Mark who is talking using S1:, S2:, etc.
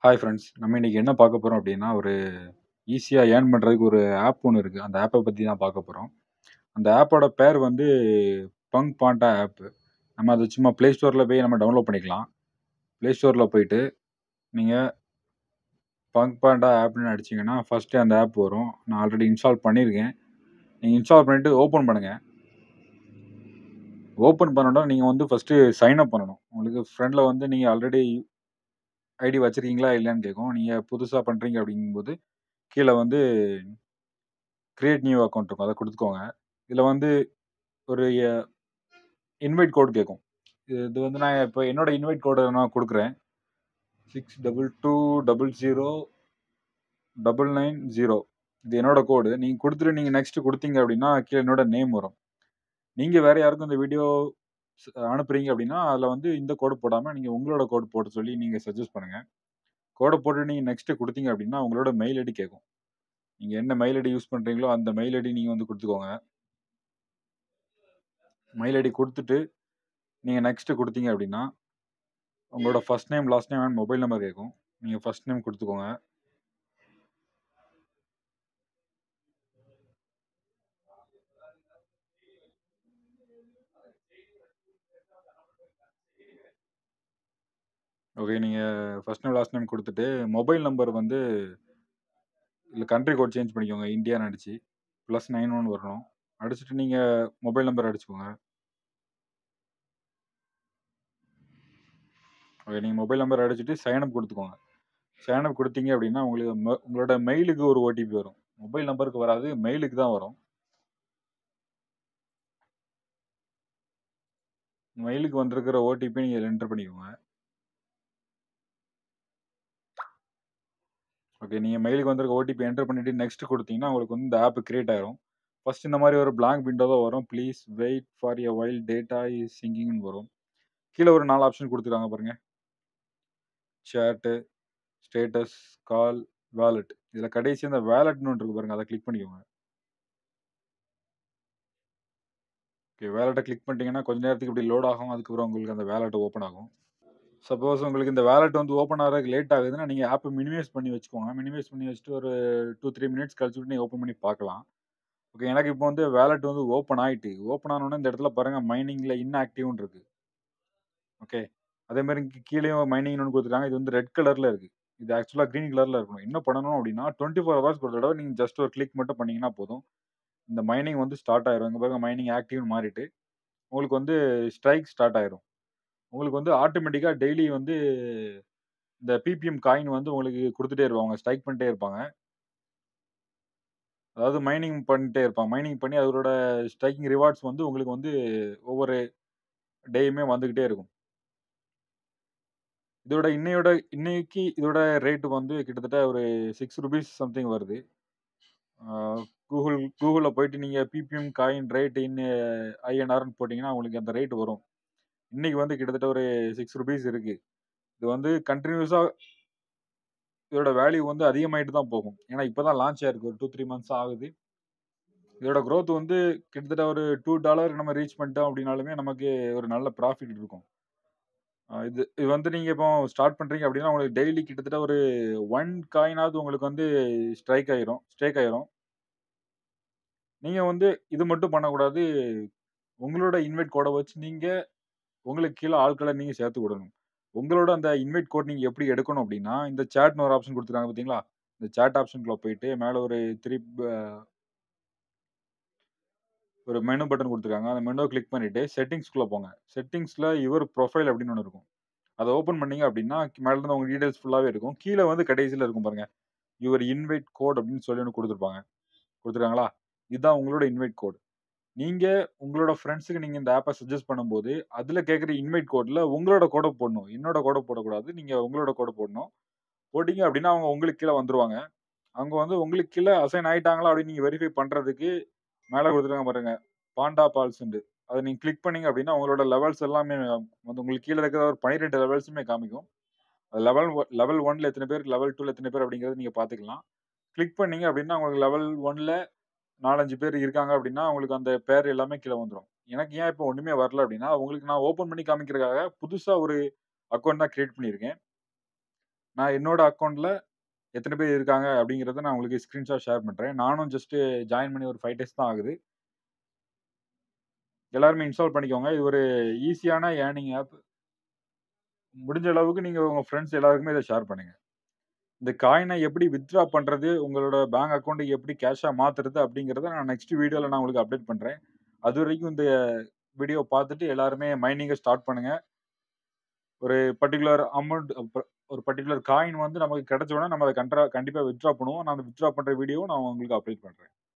S1: Hi friends. நம்ம இன்னைக்கு என்ன பார்க்க போறோம் அப்டின்னா, ஒரு ஈஸியா ஏர்ன் பண்றதுக்கு ஒரு ஆப் ஒண்ணு இருக்கு. அந்த ஆப்ப பத்தி தான் பார்க்க போறோம். அந்த ஆப்போட பேர் வந்து பங்க் பாண்டா ஆப். நம்ம அத சும்மா Play Storeல போய் நம்ம டவுன்லோட் பண்ணிக்கலாம். Play Storeல போயிட்டு, நீங்க பங்க் பாண்டா ஆப்ன்னு அடிச்சீங்கன்னா, ஃபர்ஸ்ட்டு அந்த ஆப் வரும். நான் ஆல்ரெடி இன்ஸ்டால் பண்ணியிருக்கேன். நீங்க இன்ஸ்டால் பண்ணிட்டு ஓப்பன் பண்ணுங்க. ஓப்பன் பண்ணோன நீங்க வந்து ஃபர்ஸ்ட்டு சைன் அப் பண்ணணும். உங்களுக்கு ஃப்ரண்ட்ல வந்து நீங்க ஆல்ரெடி ஐடி வச்சிருக்கீங்களா? இல்லையான்னு கேட்கும். நீங்க புதுசா பண்றீங்க அப்டிங்கும்போது, கீழ வந்து கிரியேட் நியூ அக்கவுண்ட் இருக்கும். அத குடுத்துக்கோங்க. இதுல வந்து ஒரு எ இன்வைட் கோட் கேட்கும். இது வந்து நான் இப்ப என்னோட இன்வைட் கோட நான் குடுக்குறேன். 62209990 இது என்னோட கோடு. நீங்க குடுத்துட்டு நீங்க நெக்ஸ்ட் குடுத்தீங்க அப்டின்னா, கீழ என்னோட நேம் வரும். நீங்க வேற யாருக்கும் இந்த வீடியோ ஸ் அனுப்புறீங்க அப்டின்னா, அதுல வந்து இந்த கோடு போடாம நீங்க உங்களோட கோட் போட சொல்லி நீங்க சஜெஸ்ட் பண்ணுங்க. கோட போட்டு நீங்க நெக்ஸ்ட் குடுத்தீங்க அப்டின்னா, உங்களோட மெயில் ஐடி கேட்கும். நீங்க என்ன மெயில் ஐடி யூஸ் பண்றீங்களோ, அந்த மெயில் ஐடி நீங்க வந்து குடுத்துக்கோங்க. மெயில் ஐடி குடுத்துட்டு, நீங்க நெக்ஸ்ட் குடுத்தீங்க அப்டின்னா, உங்களோட first name, last name and mobile number கேட்கும். நீங்க ஃபர்ஸ்ட் நேம் குடுத்துக்கோங்க. ஓகே. நீங்க ஃபர்ஸ்ட் நேம், லாஸ்ட் நேம் குடுத்துட்டு, மொபைல் நம்பர் வந்து இல்ல கண்ட்ரி கோட் சேஞ்ச் பண்ணிக்கோங்க. இந்தியான்னு அடிச்சு, +91 வரணும். அடிச்சுட்டு நீங்க மொபைல் நம்பர் அடிச்சுக்கோங்க. ஓகே. நீங்க மொபைல் நம்பர் அடிச்சுட்டு சைன் அப் குடுத்துக்கோங்க. சைன் அப் குடுத்தீங்க அப்டின்னா, உங்களுக்கு ம உங்களோட மெயிலுக்கு ஒரு ஓடிபி வரும். மொபைல் நம்பருக்கு வராது. மெயிலுக்கு தான் வரும். மெயிலுக்கு வந்திருக்கிற ஓடிபி நீங்க இதுல என்டர் பண்ணிக்கோங்க. ஓகே. நீங்க மெயிலுக்கு வந்திருக்க ஓடிபி என்டர் பண்ணிட்டு நெக்ஸ்ட் குடுத்தீங்கன்னா, உங்களுக்கு வந்து இந்த ஆப் கிரியேட் ஆயிரும். ஃபர்ஸ்ட் இந்த மாரி ஒரு பிளாங்க் விண்டோ தான் வரும். Please wait for a while data is சிங்கிங்ன்னு வரும். கீழ ஒரு 4 ஆப்ஷன் குடுத்துருக்காங்க பாருங்க. Chat, status, call, wallet. இதுல கடைசியா இந்த வாலெட்ன்னு ஒண்ணு இருக்கு பாருங்க. அத கிளிக் பண்ணிக்கோங்க. ஓகே. வாலெட்ட கிளிக் பண்ணிட்டீங்கன்னா, கொஞ்ச நேரத்துக்கு இப்டி லோட் ஆகும். அதுக்கப்புறம் உங்களுக்கு அந்த வாலெட் ஓப்பன் ஆகும். சப்போஸ் உங்களுக்கு இந்த வாலெட் வந்து ஓப்பன் ஆகுறதுக்கு லேட் ஆகுதுன்னா, நீங்க ஆப்ப மினிமைஸ் பண்ணி வச்சுக்கோங்க. மினிமைஸ் பண்ணி வச்சுட்டு ஒரு 2, 3 மினிட்ஸ் கழிச்சுட்டு நீங்க ஓப்பன் பண்ணி பார்க்கலாம். ஓகே. எனக்கு இப்போ வந்து வாலெட் வந்து ஓப்பன் ஆயிட்டு. ஓப்பன் ஆனோனே இந்த இடத்துல பாருங்க மைனிங்ல இன்ஆக்டிவ்ன்னு இருக்கு. ஓகே. அதே மாரி கீ கீழயும் மைனிங்ன்னு ஒண்ணு குடுத்துருக்காங்க. இது வந்து ரெட் கலர்ல இருக்கு. இது ஆக்சுவலா கிரீன் கலர்ல இருக்கணும். என்ன பண்ணணும் அப்டின்னா, 24 ஹவர்ஸ்க்கு ஒரு தடவ நீங்க ஜஸ்ட் ஒரு கிளிக் மட்டும் பண்ணீங்கன்னா போதும். இந்த மைனிங் வந்து ஸ்டார்ட் ஆயிரும். இங்க பாருங்க மைனிங் ஆக்டிவ்ன்னு மாறிட்டு, உங்களுக்கு வந்து ஸ்ட்ரைக் ஸ்டார்ட் ஆயிரும். உங்களுக்கு வந்து ஆட்டோமேட்டிக்கா டெய்லி வந்து இந்த பிபிஎம் காயின் வந்து உங்களுக்கு குடுத்துட்டே இருப்பாங்க. ஸ்ட்ரைக் பண்ணிட்டே இருப்பாங்க. அதாவது மைனிங் பண்ணிட்டே இருப்பாங்க. மைனிங் பண்ணி அதோட ஸ்ட்ரைக்கிங் ரிவார்ட்ஸ் வந்து உங்களுக்கு வந்து ஒவ்வொரு டேயுமே வந்துகிட்டே இருக்கும். இதோட இன்னையோட இன்னைக்கு இதோட ரேட் வந்து கிட்டத்தட்ட ஒரு ரூ. 6 சம்திங் வருது. ஆ கூகுள் கூகுள்ல போயிட்டு நீங்க பிபிஎம் காயின் ரேட் இன் ஐஎன்ஆர்ன்னு போட்டீங்கன்னா, உங்களுக்கு அந்த ரேட் வரும். இன்னைக்கு வந்து கிட்டத்தட்ட ஒரு ரூ. 6 இருக்கு. இது வந்து கன்டினியூஸா இதோட வேல்யூ வந்து அதிகமாயிட்டு தான் போகும். ஏன்னா இப்ப தான் லான்ச் ஆயிருக்கு. ஒரு 2, 3 மந்த்ஸ் ஆகுது. இதோட குரோத் வந்து கிட்டத்தட்ட ஒரு $2 நம்ம ரீச் பண்ணிட்டோம் அப்டின்னாலுமே, நமக்கு ஒரு நல்ல ப்ராஃபிட் இருக்கும். அ இது இது வந்து நீங்க இப்போ ஸ்டார்ட் பண்றீங்க அப்டின்னா, உங்களுக்கு டெய்லி கிட்டத்தட்ட ஒரு 1 காயினாவது உங்களுக்கு வந்து ஸ்ட்ரைக் ஆயிரும் ஸ்டேக் ஆயிரும். நீங்க வந்து இது மட்டும் பண்ணக்கூடாது. உங்களோட இன்வைட் கோட வச்சு நீங்க உங்களுக்கு கீழ ஆட்கள நீங்க சேர்த்து விடணும். உங்களோட அந்த இன்வைட் கோட் நீங்க எப்படி எடுக்கணும் அப்டின்னா, இந்த சேட்ன்னு ஒரு ஆப்ஷன் குடுத்துருக்காங்க பார்த்தீங்களா? இந்த சேட் ஆப்ஷன்குள்ள போயிட்டு மேல ஒரு 3 ப ஒரு மெனு பட்டன் குடுத்துருக்காங்க. அந்த மெனுவ கிளிக் பண்ணிட்டு செட்டிங்ஸ்குள்ள போங்க. செட்டிங்ஸ்ல யுவர் புரொஃபைல் அப்டின்னு ஒண்ணு இருக்கும். அத ஓப்பன் பண்ணீங்க அப்டின்னா, மேல இருந்து உங்க டீட்டெயில்ஸ் ஃபுல்லாவே இருக்கும். கீழ வந்து கடைசில இருக்கும் பாருங்க. யுவர் இன்வைட் கோட் அப்டின்னு சொல்லி ஒண்ணு குடுத்துருப்பாங்க. குடுத்துருக்காங்களா? இதுதான் உங்களோட இன்வைட் கோட். நீங்க உங்களோட ஃபிரெண்ட்ஸ்க்கு நீங்க இந்த ஆப்ப சஜெஸ்ட் பண்ணும்போது, அதுல கேட்கிற இன்வைட் கோட்ல உங்களோட கோட போடணும். என்னோட கோட போடக்கூடாது. நீங்க உங்களோட கோட போடணும். போட்டீங்க அப்டின்னா, அவங்க உங்களுக்கு கீழ வந்துருவாங்க. அவங்க வந்து உங்களுக்கு கீழ அசைன் ஆயிட்டாங்களா அப்டின்னு நீங்க வெரிஃபை பண்றதுக்கு மேல குடுத்துருக்காங்க பாருங்க. பாண்டா பால்ஸ்ன்ட்டு. அத நீங்க கிளிக் பண்ணீங்க அப்டின்னா, உங்களோட லெவல்ஸ் எல்லாமே வந்து உங்களுக்கு கீழ இருக்கிற ஒரு 12 லெவல்ஸுமே காமிக்கும். லெவல் ஒ லெவல் 1ல எத்தன பேர், லெவல் 2ல எத்தன பேர் அப்டிங்கிறத நீங்க பார்த்துக்கலாம். கிளிக் பண்ணீங்க அப்டின்னா, உங்களுக்கு லெவல் 1ல 4, 5 பேர் இருக்காங்க அப்டின்னா, உங்களுக்கு அந்த பேர் எல்லாமே கீழ வந்துரும். எனக்கு ஏன் இப்போ ஒண்ணுமே வரல அப்டின்னா, உங்களுக்கு நான் ஓப்பன் பண்ணி காமிக்கிறதுக்காக புதுசா ஒரு அக்கவுண்ட் தான் கிரியேட் பண்ணியிருக்கேன். நான் என்னோட அக்கவுண்ட்ல எத்தனை பேர் இருக்காங்க அப்படிங்கிறத நான் உங்களுக்கு ஸ்க்ரீன்ஷாட் ஷேர் பண்றேன். நானும் ஜஸ்ட் ஜாயின் பண்ணி ஒரு 5 டேஸ் தான் ஆகுது. எல்லாருமே இன்ஸ்டால் பண்ணிக்கோங்க. இது ஒரு ஈஸியான ஏர்னிங் ஆப். முடிஞ்ச அளவுக்கு நீங்க உங்க ஃபிரெண்ட்ஸ் எல்லாருக்குமே இத ஷேர் பண்ணுங்க. இந்த காயின எப்படி வித்ட்ரா பண்றது, உங்களோட பேங்க் அக்கவுண்ட்க்கு எப்படி கேஷா மாத்துறது அப்படிங்கிறத நான் நெக்ஸ்ட் வீடியோல நான் உங்களுக்கு அப்டேட் பண்றேன். அதுவரைக்கும் இந்த வீடியோ பார்த்துட்டு எல்லாருமே மைனிங்க ஸ்டார்ட் பண்ணுங்க. ஒரு பர்ட்டிகுலர் அமௌண்ட் ப ஒரு பர்ட்டிகுலர் காயின் வந்து நமக்கு கிடைச்ச உடனே நம்ம அத கண்ட்ரா கண்டிப்பா வித்ட்ரா பண்ணுவோம். நான் அந்த வித்ட்ரா பண்ற வீடியோவும் நான் உங்களுக்கு அப்டேட் பண்றேன்.